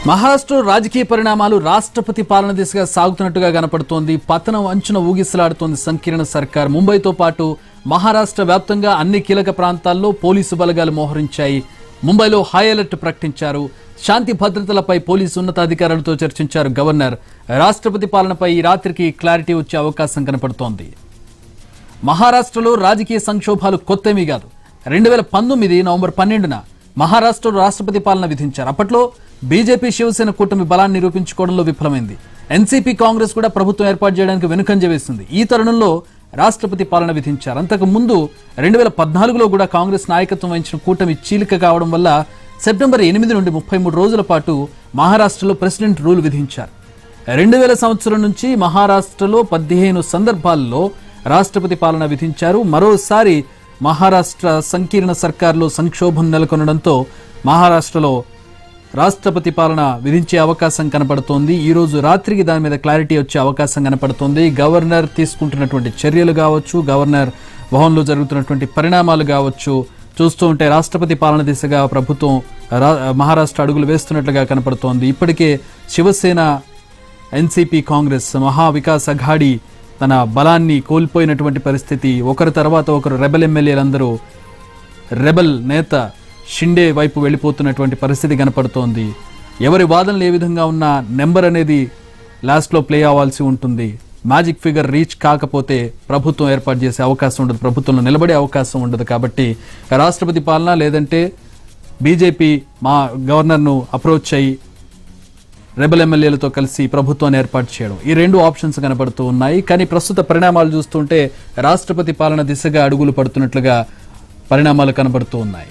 మహారాష్ట్ర రాజకీయ పరిణామాలు రాష్ట్రపతి పాలన దిశగా సాగుతున్నట్టుగా కనపడుతోంది పతనం అంచున ఊగిసలాడుతోంది సంకీర్ణ సర్కార్ ముంబైతో పాటు మహారాష్ట్ర వ్యాప్తంగా అన్ని కీలక ప్రాంతాల్లో పోలీసు బలగాలు మోహరించాయి ముంబైలో హై అలర్ట్ ప్రకటించారు శాంతి భద్రతలపై పోలీసు ఉన్నతాధికారులతో చర్చించారు గవర్నర్ రాష్ట్రపతి పాలనపై ఈ రాత్రికి క్లారిటీ వచ్చే అవకాశం కనపడుతోంది మహారాష్ట్రలో రాజకీయ సంక్షోభాలు కొత్తమీ కాదు రెండు వేల పంతొమ్మిది నవంబర్ పన్నెండున మహారాష్ట్రలో రాష్ట్రపతి పాలన విధించారు అప్పట్లో బీజేపీ శివసేన కూటమి బలాన్ని నిరూపించుకోవడంలో విఫలమైంది ఎన్సీపీ కాంగ్రెస్ కూడా ప్రభుత్వం ఏర్పాటు చేయడానికి వెనుకంజ వేసింది ఈ తరుణంలో రాష్ట్రపతి పాలన విధించారు అంతకు ముందు రెండు వేల పద్నాలుగులో కూడా కాంగ్రెస్ నాయకత్వం వహించిన కూటమి చీలిక కావడం వల్ల సెప్టెంబర్ ఎనిమిది నుండి ముప్పై మూడు రోజుల పాటు మహారాష్ట్రలో ప్రెసిడెంట్ రూల్ విధించారు రెండు వేల సంవత్సరం నుంచి మహారాష్ట్రలో పదిహేను సందర్భాల్లో రాష్ట్రపతి పాలన విధించారు మరోసారి మహారాష్ట్ర సంకీర్ణ సర్కార్లో సంక్షోభం నెలకొనడంతో మహారాష్ట్రలో రాష్ట్రపతి పాలన విధించే అవకాశం కనపడుతోంది ఈ రోజు రాత్రికి దాని మీద క్లారిటీ వచ్చే అవకాశం కనపడుతోంది గవర్నర్ తీసుకుంటున్నటువంటి చర్యలు కావచ్చు గవర్నర్ భవన్లో జరుగుతున్నటువంటి పరిణామాలు కావచ్చు చూస్తూ ఉంటే రాష్ట్రపతి పాలన దిశగా ప్రభుత్వం రా- మహారాష్ట్ర అడుగులు వేస్తున్నట్లుగా కనపడుతోంది ఇప్పటికే శివసేన ఎన్సీపీ కాంగ్రెస్ మహా వికాస్ అఘాడి తన బలాన్ని కోల్పోయినటువంటి పరిస్థితి ఒకరి తర్వాత ఒకరు రెబల్ ఎమ్మెల్యేలందరూ రెబల్ నేత షిండే వైపు వెళ్ళిపోతున్నటువంటి పరిస్థితి కనపడుతోంది ఎవరి వాదనలు ఏ విధంగా ఉన్న నెంబర్ అనేది లాస్ట్లో ప్లే అవ్వాల్సి ఉంటుంది మ్యాజిక్ ఫిగర్ రీచ్ కాకపోతే ప్రభుత్వం ఏర్పాటు చేసే అవకాశం ఉండదు ప్రభుత్వంలో నిలబడే అవకాశం ఉండదు కాబట్టి రాష్ట్రపతి పాలన లేదంటే బీజేపీ మా గవర్నర్ను అప్రోచ్ అయ్యి రెబల్ ఎమ్మెల్యేలతో కలిసి ప్రభుత్వాన్ని ఏర్పాటు చేయడం ఈ రెండు ఆప్షన్స్ కనబడుతూ ఉన్నాయి కానీ ప్రస్తుత పరిణామాలు చూస్తుంటే రాష్ట్రపతి పాలన దిశగా అడుగులు పడుతున్నట్లుగా పరిణామాలు కనబడుతూ ఉన్నాయి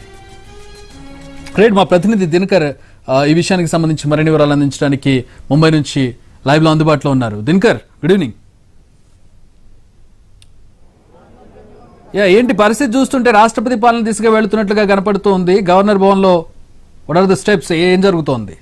గ్రేట్ మా ప్రతినిధి దినకర్ ఆ, ఈ విషయానికి సంబంధించి మరిన్ని వివరాలు అందించడానికి ముంబై నుంచి లైవ్ లో అందుబాటులో ఉన్నారు దినకర్ గుడ్ ఈవినింగ్ యా ఏంటి పరిస్థితి చూస్తుంటే రాష్ట్రపతి పాలన దిశగా వెళుతున్నట్లుగా కనపడుతూ ఉంది గవర్నర్ భవన్ లో వాట్ ఆర్ ద స్టెప్స్ ఏం జరుగుతోంది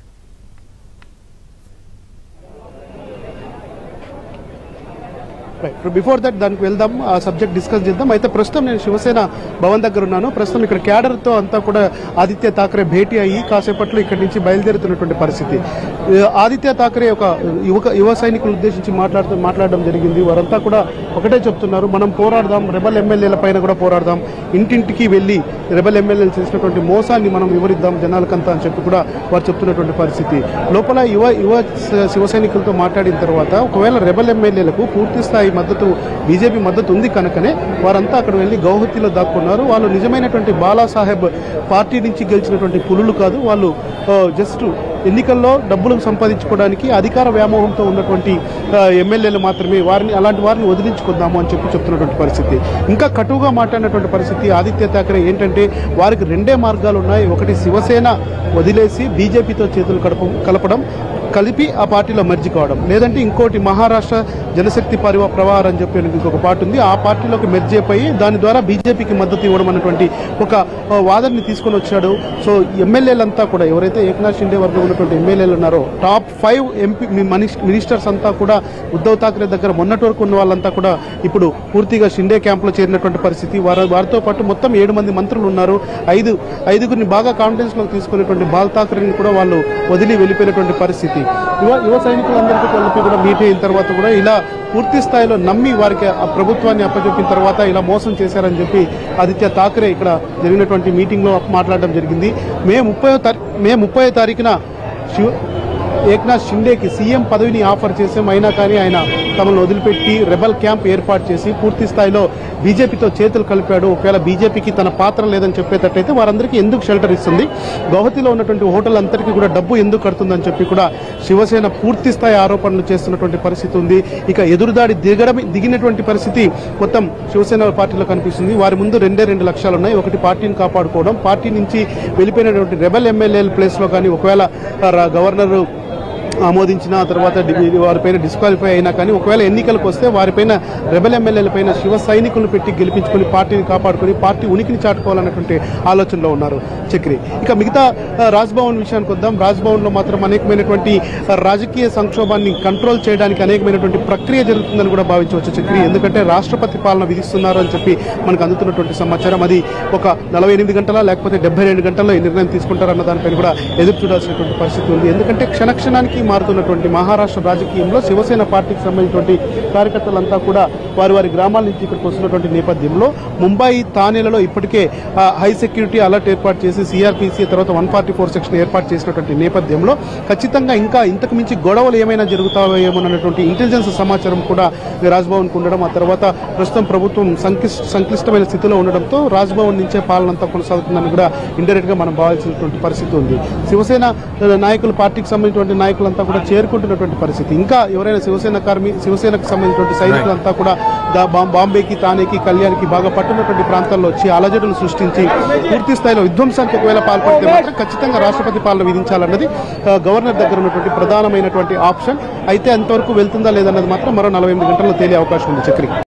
రైట్ బిఫోర్ దట్ దానికి వెళ్దాం ఆ సబ్జెక్ట్ డిస్కస్ చేద్దాం అయితే ప్రస్తుతం నేను శివసేన భవన్ దగ్గర ఉన్నాను ప్రస్తుతం ఇక్కడ క్యాడర్ తో అంతా కూడా ఆదిత్య ఠాకరే భేటీ అయ్యి కాసేపట్లో ఇక్కడి నుంచి బయలుదేరుతున్నటువంటి పరిస్థితి ఆ, ఆదిత్య ఠాకరే ఒక యువక యువ సైనికులు ఉద్దేశించి మాట్లాడుతూ మాట్లాడడం జరిగింది వారంతా కూడా ఒకటే చెప్తున్నారు మనం పోరాడదాం రెబల్ ఎమ్మెల్యేల పైన కూడా పోరాడదాం ఇంటింటికి వెళ్ళి రెబల్ ఎమ్మెల్యేలు చేసినటువంటి మోసాన్ని మనం వివరిద్దాం జనాలకంతా అని చెప్పి కూడా వారు చెప్తున్నటువంటి పరిస్థితి లోపల యువ యువ స- శివ సైనికులతో మాట్లాడిన తర్వాత ఒకవేళ రెబల్ ఎమ్మెల్యేలకు పూర్తి స్థాయి మద్దతు బీజేపీ మద్దతు ఉంది కనుకనే వారంతా అక్కడ వెళ్ళి గౌహతిలో దాక్కున్నారు వాళ్ళు నిజమైనటువంటి బాలాసాహెబ్ పార్టీ నుంచి గెలిచినటువంటి పులులు కాదు వాళ్ళు జస్ట్ ఎన్నికల్లో డబ్బులు సంపాదించుకోవడానికి అధికార వ్యామోహంతో ఉన్నటువంటి ఆ, ఎమ్మెల్యేలు మాత్రమే వారిని అలాంటి వారిని వదిలించుకుందాము అని చెప్పి చెప్తున్నటువంటి పరిస్థితి ఇంకా కటువుగా మాట్లాడినటువంటి పరిస్థితి ఆదిత్య ఠాకరే ఏంటంటే వారికి రెండే మార్గాలు ఉన్నాయి ఒకటి శివసేన వదిలేసి బీజేపీతో చేతులు కడప కలపడం కలిపి ఆ పార్టీలో మెర్జి కావడం లేదంటే ఇంకోటి మహారాష్ట్ర జనశక్తి పరివ ప్రవాహర్ అని చెప్పి ఇంకొక పార్టీ ఉంది ఆ పార్టీలోకి మెర్జ్ అయిపోయి దాని ద్వారా బీజేపీకి మద్దతు ఇవ్వడం అనేటువంటి ఒక ఆ, వాదనని తీసుకొని వచ్చాడు సో ఎమ్మెల్యేలంతా కూడా ఎవరైతే ఏకనాథ్ షిండే వర్గం ఉన్నటువంటి ఎమ్మెల్యేలు ఉన్నారో టాప్ ఫైవ్ ఎంపీ మినిస్టర్స్ అంతా కూడా ఉద్ధవ్ ఠాక్రే దగ్గర మొన్నటి వరకు ఉన్న వాళ్ళంతా కూడా ఇప్పుడు పూర్తిగా షిండే క్యాంప్లో చేరినటువంటి పరిస్థితి వారి వారితో పాటు మొత్తం ఏడు మంది మంత్రులు ఉన్నారు ఐదు ఐదుగురిని బాగా కాన్ఫిడెన్స్ లోకి తీసుకునేటువంటి బాల్ ఠాక్రేని కూడా వాళ్ళు వదిలి వెళ్ళిపోయినటువంటి పరిస్థితి యువ యువ సైనికులందరికీ కలిపి కూడా మీట్ అయిన తర్వాత కూడా ఇలా పూర్తి స్థాయిలో నమ్మి వారికి ఆ ప్రభుత్వాన్ని అప్పచెప్పిన తర్వాత ఇలా మోసం చేశారని చెప్పి ఆదిత్య ఠాకరే ఇక్కడ జరిగినటువంటి మీటింగ్ లో మాట్లాడడం జరిగింది మే ముప్పై మే ముప్పై తారీఖున శివ ఏక్నాథ్ షిండేకి సీఎం పదవిని ఆఫర్ చేసాం అయినా కానీ ఆయన తమను వదిలిపెట్టి రెబల్ క్యాంప్ ఏర్పాటు చేసి పూర్తి స్థాయిలో బీజేపీతో చేతులు కలిపాడు ఒకవేళ బీజేపీకి తన పాత్ర లేదని చెప్పేటట్టయితే వారందరికీ ఎందుకు షెల్టర్ ఇస్తుంది గౌహతిలో ఉన్నటువంటి హోటల్ అంతటికీ కూడా డబ్బు ఎందుకు కడుతుందని చెప్పి కూడా శివసేన పూర్తి స్థాయి ఆరోపణలు చేస్తున్నటువంటి పరిస్థితి ఉంది ఇక ఎదురుదాడి దిగడం దిగినటువంటి పరిస్థితి మొత్తం శివసేన పార్టీలో కనిపిస్తుంది వారి ముందు రెండే రెండు లక్ష్యాలు ఉన్నాయి ఒకటి పార్టీని కాపాడుకోవడం పార్టీ నుంచి వెళ్ళిపోయినటువంటి రెబల్ ఎమ్మెల్యేల ప్లేస్లో కానీ ఒకవేళ ఆ, రా- గవర్నర్ ఆమోదించిన తర్వాత డి- వారిపైన డిస్క్వాలిఫై అయినా కానీ ఒకవేళ ఎన్నికలకు వస్తే వారిపైన రెబల్ ఎమ్మెల్యేలపైన శివ సైనికులను పెట్టి గెలిపించుకొని పార్టీని కాపాడుకొని పార్టీ ఉనికిని చాటుకోవాలన్నటువంటి ఆలోచనలో ఉన్నారు చక్రి ఇక మిగతా ఆ, రాజ్భవన్ విషయానికి వద్దాం రాజ్భవన్ లో మాత్రం అనేకమైనటువంటి ఆ, రాజకీయ సంక్షోభాన్ని కంట్రోల్ చేయడానికి అనేకమైనటువంటి ప్రక్రియ జరుగుతుందని కూడా భావించవచ్చు చక్రి ఎందుకంటే రాష్ట్రపతి పాలన విధిస్తున్నారు అని చెప్పి మనకు అందుతున్నటువంటి సమాచారం అది ఒక నలభై ఎనిమిది గంటల లేకపోతే డెబ్బై రెండు గంటల్లో ఈ నిర్ణయం తీసుకుంటారన్న దానిపైన కూడా ఎదురు చూడాల్సినటువంటి పరిస్థితి ఉంది ఎందుకంటే క్షణక్షణానికి మారుతున్నటువంటి మహారాష్ట్ర రాజకీయంలో శివసేన పార్టీకి సంబంధించినటువంటి కార్యకర్తలంతా కూడా వారి వారి గ్రామాల నుంచి ఇక్కడికి వస్తున్నటువంటి నేపథ్యంలో ముంబై తానేలలో ఇప్పటికే ఆ, హై సెక్యూరిటీ అలర్ట్ ఏర్పాటు చేసి సిఆర్పిసి తర్వాత వన్ ఫార్టీ ఫోర్ సెక్షన్ ఏర్పాటు చేసినటువంటి నేపథ్యంలో ఖచ్చితంగా ఇంకా ఇంతకు మించి గొడవలు ఏమైనా జరుగుతాయేమోనన్నటువంటి ఇంటెలిజెన్స్ సమాచారం కూడా రాజ్భవన్కు ఉండడం ఆ తర్వాత ప్రస్తుతం ప్రభుత్వం సంక్లిష్ట సంక్లిష్టమైన స్థితిలో ఉండడంతో రాజ్భవన్ నుంచే పాలన అంతా కొనసాగుతుందని కూడా ఇండైరెక్ట్ గా మనం భావించినటువంటి పరిస్థితి ఉంది శివసేన ఆ, నాయకులు పార్టీకి సంబంధించినటువంటి నాయకులంతా కూడా చేరుకుంటున్నటువంటి పరిస్థితి ఇంకా ఎవరైనా శివసేన కార్మి శివసేనకు సంబంధించినటువంటి సైనికులంతా కూడా దా- బాం- బాంబేకి తానేకి కళ్యాణ్కి బాగా పట్టున్నటువంటి ప్రాంతాల్లో వచ్చి అలజడులు సృష్టించి పూర్తి స్థాయిలో విధ్వంసానికి ఒకవేళ పాల్పడితే మాత్రం ఖచ్చితంగా రాష్ట్రపతి పాలన విధించాలన్నది ఆ, గవర్నర్ దగ్గర ఉన్నటువంటి ప్రధానమైనటువంటి ఆప్షన్ అయితే అంతవరకు వెళ్తుందా లేదన్నది మాత్రం మరో నలభై ఎనిమిది గంటల్లో తేలే అవకాశం ఉంది చక్రి